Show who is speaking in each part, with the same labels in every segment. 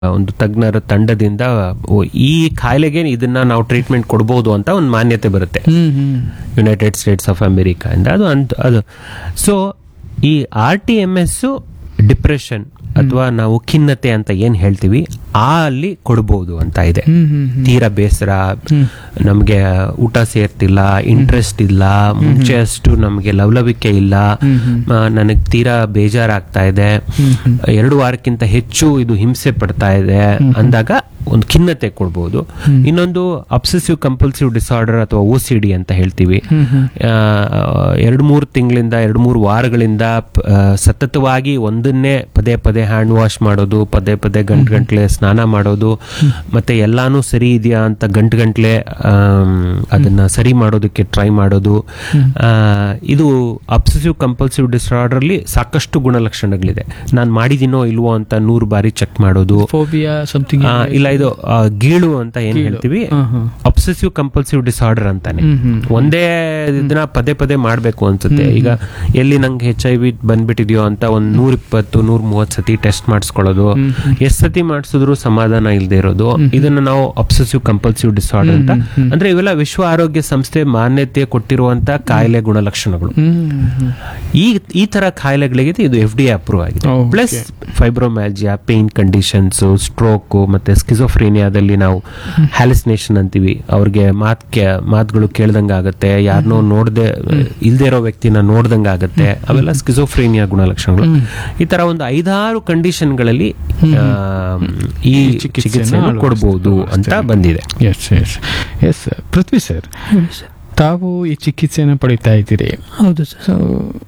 Speaker 1: ಒಂದು ತಜ್ಞರ ತಂಡದಿಂದ ಓ, ಈ ಕಾಯಿಲೆಗೆ ಇದನ್ನ ನಾವು ಟ್ರೀಟ್ಮೆಂಟ್ ಕೊಡಬಹುದು ಅಂತ ಒಂದು ಮಾನ್ಯತೆ ಬರುತ್ತೆ
Speaker 2: ಹ್ಮ್ ಹ್ಮ್
Speaker 1: ಯುನೈಟೆಡ್ ಸ್ಟೇಟ್ಸ್ ಆಫ್ ಅಮೆರಿಕಾ ಇಂದ ಅದು ಅಂತ ಅದು ಸೊ ಈ R T M S depression ಅಥವಾ ನಾವು ಖಿನ್ನತೆ ಅಂತ ಏನ್ ಹೇಳ್ತೀವಿ ಆ ಅಲ್ಲಿ ಕೊಡ್ಬೋದು ಅಂತ ಇದೆ
Speaker 2: ಹ್ಮ್ ಹ್ಮ್ ಹ್ಮ್
Speaker 1: ತೀರಾ ಬೇಸರ ನಮಗೆ ಊಟ ಸೇರ್ತಿಲ್ಲ ಇಂಟ್ರೆಸ್ಟ್ ಇಲ್ಲ ಮುಂಚೆ ಅಷ್ಟು ನಮಗೆ ಲವಲವಿಕೆ ಇಲ್ಲ ನನಗೆ ತೀರಾ ಬೇಜಾರಾಗ್ತಾ ಇದೆ ಎರಡು ವಾರಕ್ಕಿಂತ ಹೆಚ್ಚು ಇದು ಹಿಂಸೆ ಪಡ್ತಾ ಇದೆ ಅಂದಾಗ ಒಂದು ಖಿನ್ನತೆ ಕೊಡ್ಬೋದು ಇನ್ನೊಂದು ಅಬ್ಸೆಸಿವ್ ಕಂಪಲ್ಸಿವ್ ಡಿಸಾರ್ಡರ್ ಅಥವಾ ಓ ಸಿ ಡಿ ಅಂತ ಹೇಳ್ತೀವಿ ಆ, ಎರಡು ಮೂರು ತಿಂಗಳಿಂದ ಎರಡು ಮೂರು ವಾರಗಳಿಂದ ಪ- ಆ, ಸತತವಾಗಿ ಒಂದನ್ನೇ ಪದೇ ಪದೇ ಹ್ಯಾಂಡ್ ವಾಶ್ ಮಾಡೋದು ಪದೇ ಪದೇ ಗಂಟು ಗಂಟ್ಲೆ ಸ್ನಾನ ಮಾಡೋದು ಮತ್ತೆ ಎಲ್ಲಾನು ಸರಿ ಇದೆಯಾ ಅಂತ ಗಂಟು ಗಂಟ್ಲೆ ಅದನ್ನ ಸರಿ ಮಾಡೋದಕ್ಕೆ ಟ್ರೈ ಮಾಡೋದು ಆ, ಇದು ಅಬ್ಸೆಸಿವ್ ಕಂಪಲ್ಸಿವ್ ಡಿಸಾರ್ಡರ್ ಅಲ್ಲಿ ಸಾಕಷ್ಟು ಗುಣಲಕ್ಷಣಗಳಿದೆ ನಾನು ಮಾಡಿದ್ದೀನೋ ಇಲ್ವೋ ಅಂತ ನೂರು ಬಾರಿ ಚೆಕ್ ಮಾಡೋದು
Speaker 2: ಫೋಬಿಯಾ ಸಮಥಿಂಗ್
Speaker 1: ಆ, ಇಲ್ಲ ಇದು ಆ, ಗೀಳು ಅಂತ ಏನ್ ಹೇಳ್ತೀವಿ ಅಬ್ಸೆಸಿವ್ ಕಂಪಲ್ಸಿವ್ ಡಿಸಾರ್ಡರ್ ಅಂತಾನೆ ಒಂದೇ ಇದನ್ನ ಪದೇ ಪದೇ ಮಾಡ್ಬೇಕು ಅನ್ಸುತ್ತೆ ಈಗ ಎಲ್ಲಿ ನಂಗೆ ಹೆಚ್ ಐ ವಿ ಬಂದ್ಬಿಟ್ಟಿದ್ಯೋ ಅಂತ ಒಂದ್ ನೂರ ಇಪ್ಪತ್ತು ನೂರ ಮೂವತ್ ಸತಿ ಟೆಸ್ಟ್ ಮಾಡಿಸ್ಕೊಳ್ಳೋದು ಎಷ್ಟ್ ಸತಿ ಮಾಡಿಸಿದ್ರು ಸಮಾಧಾನ ಇಲ್ಲದೆ ಇರೋದು ಇದನ್ನ ನಾವು ಅಬ್ಸೆಸಿವ್ ಕಂಪಲ್ಸಿವ್ ಡಿಸಾರ್ಡರ್ ಅಂತ ಅಂದ್ರೆ ಇವೆಲ್ಲ ವಿಶ್ವ ಆರೋಗ್ಯ ಸಂಸ್ಥೆ ಮಾನ್ಯತೆ ಕೊಟ್ಟಿರುವಂತ ಕಾಯಿಲೆ ಗುಣಲಕ್ಷಣಗಳು ಈ ಈ ತರ ಕಾಯಿಲೆಗಳಿಗೆ ಇದು ಎಫ್ ಡಿ ಅಪ್ರೂವ್ ಆಗಿದೆ
Speaker 2: Okay.
Speaker 1: Plus fibromyalgia pain conditions stroke ಮತ್ತೆ ಸ್ಕಿಸೋಫ್ರೇನಿಯಾದಲ್ಲಿ ನಾವು ಹ್ಯಾಲಿಸಿನೇಷನ್ ಅಂತೀವಿ ಅವ್ರಿಗೆ ಮಾತ್ ಕೇ- ಮಾತುಗಳು ಕೇಳ್ದಂಗ ಆಗುತ್ತೆ ಯಾರನ್ನೋ ನೋಡದೆ ಇಲ್ದೇ ಇರೋ ವ್ಯಕ್ತಿನ ನೋಡ್ದಂಗ ಆಗುತ್ತೆ ಅವೆಲ್ಲ ಸ್ಕಿಸೋಫ್ರೇನಿಯಾ ಗುಣಲಕ್ಷಣಗಳು ಈ ತರ ಒಂದು ಐದಾರು ಕಂಡೀಷನ್ಗಳಲ್ಲಿ ಆ, ಈ ಚಿಕಿತ್ಸೆಯನ್ನು ಕೊಡಬಹುದು ಅಂತ ಬಂದಿದೆ
Speaker 2: yes yes yes Prithvi sir ತಾವು ಈ ಚಿಕಿತ್ಸೆಯನ್ನು ಪಡಿತಾ ಇದ್ದೀರಿ
Speaker 3: ಹೌದು ಸರ್
Speaker 2: ಸೊ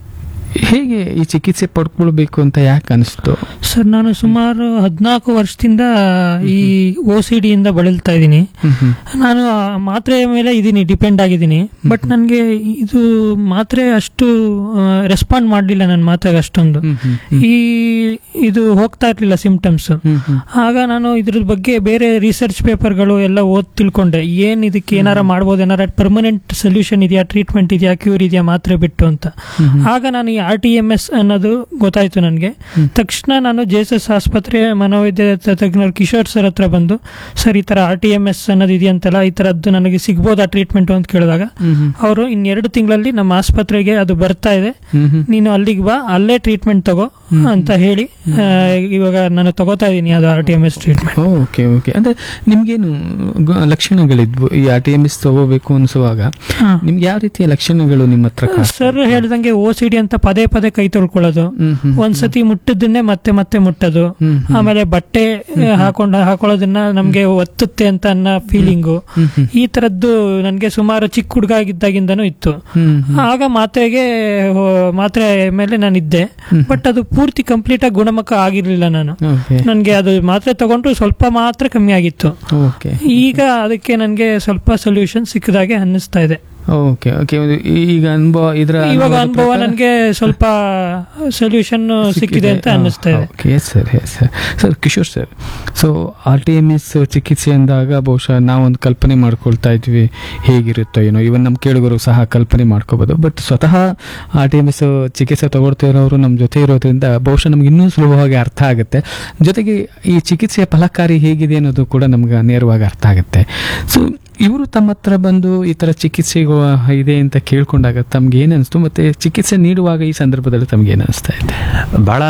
Speaker 2: ಹೇಗೆ ಈ ಚಿಕಿತ್ಸೆ ಪಡ್ಕೊಳ್ಬೇಕು ಅಂತ ಯಾಕೆ ಅನಿಸ್ತು
Speaker 3: ಸರ್ ನಾನು ಸುಮಾರು ಹದಿನಾಲ್ಕು ವರ್ಷದಿಂದ ಈ ಓ ಸಿ ಡಿಯಿಂದ ಬಳಲ್ತಾ ಇದ್ದೀನಿ ನಾನು ಆ ಮಾತ್ರೆಯ ಮೇಲೆ ಇದ್ದೀನಿ ಡಿಪೆಂಡ್ ಆಗಿದ್ದೀನಿ ಬಟ್ ನನಗೆ ಇದು ಮಾತ್ರೆ ಅಷ್ಟು ರೆಸ್ಪಾಂಡ್ ಮಾಡಲಿಲ್ಲ ನನ್ನ ಮಾತ್ರೆಗೆ ಅಷ್ಟೊಂದು ಈ ಇದು ಹೋಗ್ತಾ ಇರ್ಲಿಲ್ಲ ಸಿಂಪ್ಟಮ್ಸ್ ಆಗ ನಾನು ಇದ್ರ ಬಗ್ಗೆ ಬೇರೆ ರಿಸರ್ಚ್ ಪೇಪರ್ಗಳು ಎಲ್ಲ ಓದ್ ತಿಳ್ಕೊಂಡೆ ಏನ್ ಇದಕ್ಕೆ ಏನಾರ ಮಾಡ್ಬೋದು ಏನಾರ ಪರ್ಮನೆಂಟ್ ಸೊಲ್ಯೂಷನ್ ಇದೆಯಾ ಟ್ರೀಟ್ಮೆಂಟ್ ಇದೆಯಾ ಕ್ಯೂರ್ ಇದೆಯಾ ಮಾತ್ರೆ ಬಿಟ್ಟು ಅಂತ ಆಗ ನಾನು ಈ ಆರ್ ಟಿ ಎಮ್ ಎಸ್ ಅನ್ನೋದು ಗೊತ್ತಾಯ್ತು ನನಗೆ ತಕ್ಷಣ ನಾನು ಜೆ ಎಸ್ ಎಸ್ ಆಸ್ಪತ್ರೆ ಮನೋವೈದ್ಯ ತ- ತಜ್ಞರು ಕಿಶೋರ್ ಸರ್ ಹತ್ರ ಬಂದು ಸರ್ ಈ ತರ ಆರ್ ಟಿ ಎಮ್ ಎಸ್ ಅನ್ನೋದು ಇದೆಯಂತಲ್ಲ ಈ ತರದ್ದು ನನಗೆ ಸಿಗ್ಬೋದಾ ಟ್ರೀಟ್ಮೆಂಟ್ ಅಂತ ಕೇಳಿದಾಗ ಅವರು ಇನ್ನೆರಡು ತಿಂಗಳಲ್ಲಿ ನಮ್ಮ ಆಸ್ಪತ್ರೆಗೆ ಅದು ಬರ್ತಾ ಇದೆ ನೀನು ಅಲ್ಲಿಗೆ ಬಾ ಅಲ್ಲೇ ಟ್ರೀಟ್ಮೆಂಟ್ ತಗೋ ಅಂತ ಹೇಳಿ ಆ, ಇವಾಗ ನಾನು ತಗೋತಾ ಇದ್ದೀನಿ ಅದು R T M S treatment
Speaker 2: okay okay ಅಂದ್ರೆ ನಿಮ್ಗೇನು ಗ- ಲಕ್ಷಣಗಳಿದ್ವು ಈ ಆರ್ ಟಿ ಎಮ್ ಎಸ್ ತಗೋಬೇಕು ಅನ್ಸುವಾಗ ನಿಮ್ಗೆ ಯಾವ ರೀತಿಯ ಲಕ್ಷಣಗಳು ನಿಮ್ಮ ಹತ್ರ ಕಾಡ್ತಾ
Speaker 3: ಸರ್ ಹೇಳ್ದಂಗೆ ಓ ಸಿ ಡಿ ಅಂತ ಪದೇ ಪದೇ ಕೈ ತೊಳ್ಕೊಳ್ಳೋದು
Speaker 2: ಹ್ಮ್, ಹ್ಮ್.
Speaker 3: ಒಂದ್ಸತಿ ಮುಟ್ಟಿದ್ದನ್ನೇ ಮತ್ತೆ ಮತ್ತೆ ಮುಟ್ಟೋದು
Speaker 2: ಹ್ಮ್,
Speaker 3: ಆಮೇಲೆ ಬಟ್ಟೆ ಹಾಕೊಂಡ ಹಾಕೊಳ್ಳೋದನ್ನ ನಮ್ಗೆ ಒತ್ತುತ್ತೆ ಅಂತ ಅನ್ನೋ ಫೀಲಿಂಗು
Speaker 2: ಹ್ಮ್, ಹ್ಮ್.
Speaker 3: ಈ ತರದ್ದು ನನ್ಗೆ ಸುಮಾರು ಚಿಕ್ಕ ಹುಡುಗ ಆಗಿದ್ದಾಗಿಂದನೂ ಇತ್ತು
Speaker 2: ಹ್ಮ್, ಹ್ಮ್.
Speaker 3: ಆಗ ಮಾತ್ರೆಗೆ ಹೋ- ಮಾತ್ರೆ ಮೇಲೆ ನಾನು ಇದ್ದೆ ಬಟ್ ಅದು ಪೂರ್ತಿ ಕಂಪ್ಲೀಟ್ ಆಗಿ ಗುಣಮುಖ ಆಗಿರ್ಲಿಲ್ಲ ನಾನು
Speaker 2: ಓಕೆ
Speaker 3: ನನ್ಗೆ ಅದು ಮಾತ್ರೆ ತಗೊಂಡ್ರು ಸ್ವಲ್ಪ ಮಾತ್ರ ಕಮ್ಮಿ ಆಗಿತ್ತು
Speaker 2: ಓಕೆ
Speaker 3: ಈಗ ಅದಕ್ಕೆ ನನ್ಗೆ ಸ್ವಲ್ಪ ಸೊಲ್ಯೂಷನ್ ಸಿಕ್ಕದಾಗೆ ಅನ್ನಿಸ್ತಾ ಇದೆ
Speaker 2: ಓಕೆ ಓಕೆ ಒಂದು ಈಗ ಅನುಭವ ಇದರ
Speaker 3: ಇವಾಗ ಅನುಭವ ನನ್ಗೆ ಸ್ವಲ್ಪ ಸೊಲ್ಯೂಷನ್ ಸಿಕ್ಕಿದೆ ಅಂತ ಅನ್ನಿಸ್ತಾ ಇದೆ
Speaker 2: okay yes sir yes sir sir Kishore sir so R T M S ಚಿಕಿತ್ಸೆ ಅಂದಾಗ ಬಹುಶಃ ನಾವೊಂದು ಕಲ್ಪನೆ ಮಾಡ್ಕೊಳ್ತಾ ಇದ್ವಿ ಹೇಗಿರುತ್ತೋ ಏನೋ ಇವನ್ ನಮ್ಮ ಕೇಳುಗರು ಸಹ ಕಲ್ಪನೆ ಮಾಡ್ಕೋಬೋದು ಬಟ್ ಸ್ವತಃ ಆರ್ ಟಿ ಎಮ್ ಎಸ್ ಚಿಕಿತ್ಸೆ ತಗೊಳ್ತಾ ಇರೋರು ನಮ್ಮ ಜೊತೆ ಇರೋದ್ರಿಂದ ಬಹುಶಃ ನಮ್ಗೆ ಇನ್ನೂ ಸುಲಭವಾಗಿ ಅರ್ಥ ಆಗುತ್ತೆ ಜೊತೆಗೆ ಈ ಚಿಕಿತ್ಸೆಯ ಫಲಕಾರಿ ಹೇಗಿದೆ ಅನ್ನೋದು ಕೂಡ ನಮ್ಗೆ ನೇರವಾಗಿ ಅರ್ಥ ಆಗುತ್ತೆ ಸೊ ಇವರು ತಮ್ಮ ಹತ್ರ ಬಂದು ಈ ತರ ಚಿಕಿತ್ಸೆಗೂ ಇದೆ ಅಂತ ಕೇಳ್ಕೊಂಡಾಗ ತಮ್ಗೆ ಏನ್ ಅನಿಸ್ತು ಮತ್ತೆ ಚಿಕಿತ್ಸೆ ನೀಡುವಾಗ ಈ ಸಂದರ್ಭದಲ್ಲಿ ತಮ್ಗೆ ಏನ್ ಅನಿಸ್ತಾ ಇದೆ
Speaker 1: ಬಹಳ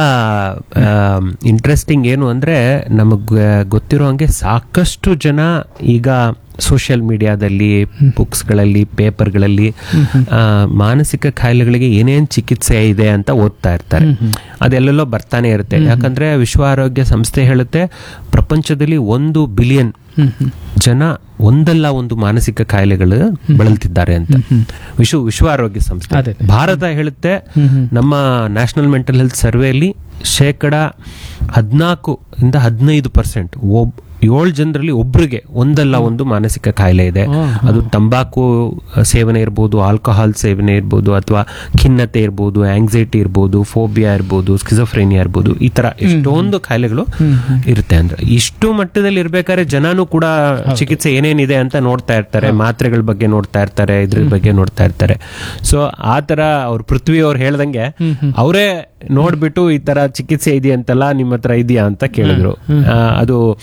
Speaker 1: ಇಂಟ್ರೆಸ್ಟಿಂಗ್ ಏನು ಅಂದ್ರೆ ನಮಗೆ ಗೊತ್ತಿರೋ ಹಂಗೆ ಸಾಕಷ್ಟು ಜನ ಈಗ ಸೋಷಿಯಲ್ ಮೀಡಿಯಾದಲ್ಲಿ ಬುಕ್ಸ್ಗಳಲ್ಲಿ ಪೇಪರ್ಗಳಲ್ಲಿ ಆ, ಮಾನಸಿಕ ಕಾಯಿಲೆಗಳಿಗೆ ಏನೇನ್ ಚಿಕಿತ್ಸೆ ಇದೆ ಅಂತ ಓದ್ತಾ ಇರ್ತಾರೆ ಅದೆಲ್ಲೆಲ್ಲೋ ಬರ್ತಾನೆ ಇರುತ್ತೆ ಯಾಕಂದ್ರೆ ವಿಶ್ವ ಆರೋಗ್ಯ ಸಂಸ್ಥೆ ಹೇಳುತ್ತೆ ಪ್ರಪಂಚದಲ್ಲಿ ಒಂದು ಬಿಲಿಯನ್ ಜನ ಒಂದಲ್ಲ ಒಂದು ಮಾನಸಿಕ ಕಾಯಿಲೆಗಳು ಬಳಲ್ತಿದ್ದಾರೆ ಅಂತ ವಿಶ್ವ ವಿಶ್ವ ಆರೋಗ್ಯ ಸಂಸ್ಥೆ
Speaker 2: ಅದೇ.
Speaker 1: ಭಾರತ ಹೇಳುತ್ತೆ ನಮ್ಮ ನ್ಯಾಷನಲ್ ಮೆಂಟಲ್ ಹೆಲ್ತ್ ಸರ್ವೆಯಲ್ಲಿ ಶೇಕಡ ಹದಿನಾಲ್ಕು ಇಂದ ಹದಿನೈದು ಪರ್ಸೆಂಟ್ ಒಬ್ ಏಳು ಜನರಲ್ಲಿ ಒಬ್ರಿಗೆ ಒಂದಲ್ಲ ಒಂದು ಮಾನಸಿಕ ಕಾಯಿಲೆ ಇದೆ ಅದು ತಂಬಾಕು ಸೇವನೆ ಇರ್ಬೋದು ಆಲ್ಕೋಹಾಲ್ ಸೇವನೆ ಇರ್ಬೋದು ಅಥವಾ ಖಿನ್ನತೆ ಇರ್ಬೋದು ಆಂಗ್ಸೈಟಿ ಇರ್ಬೋದು ಫೋಬಿಯಾ ಇರ್ಬೋದು ಸ್ಕಿಸೋಫ್ರೇನಿಯಾ ಇರ್ಬೋದು ಈ ತರ ಎಷ್ಟೊಂದು ಕಾಯಿಲೆಗಳು ಇರುತ್ತೆ ಅಂದ್ರೆ ಇಷ್ಟು ಮಟ್ಟದಲ್ಲಿ ಇರ್ಬೇಕಾದ್ರೆ ಜನನು ಕೂಡ ಚಿಕಿತ್ಸೆ ಏನೇನ್ ಏನೇನಿದೆ ಅಂತ ನೋಡ್ತಾ ಇರ್ತಾರೆ ಮಾತ್ರೆಗಳ ಬಗ್ಗೆ ನೋಡ್ತಾ ಇರ್ತಾರೆ ಇದ್ರ ಬಗ್ಗೆ ನೋಡ್ತಾ ಇರ್ತಾರೆ ಸೊ ಆ ತರ ಅವ್ರು ಪೃಥ್ವಿ ಅವ್ರು ಹೇಳ್ದಂಗೆ ಅವರೇ ನೋಡ್ಬಿಟ್ಟು ಈ ತರ ಚಿಕಿತ್ಸೆ ಇದೆಯಂತಲ್ಲ ನಿಮ್ಮ ಹತ್ರ ಇದೆಯಾ ಅಂತ ಕೇಳಿದ್ರು ಆ, ಅದು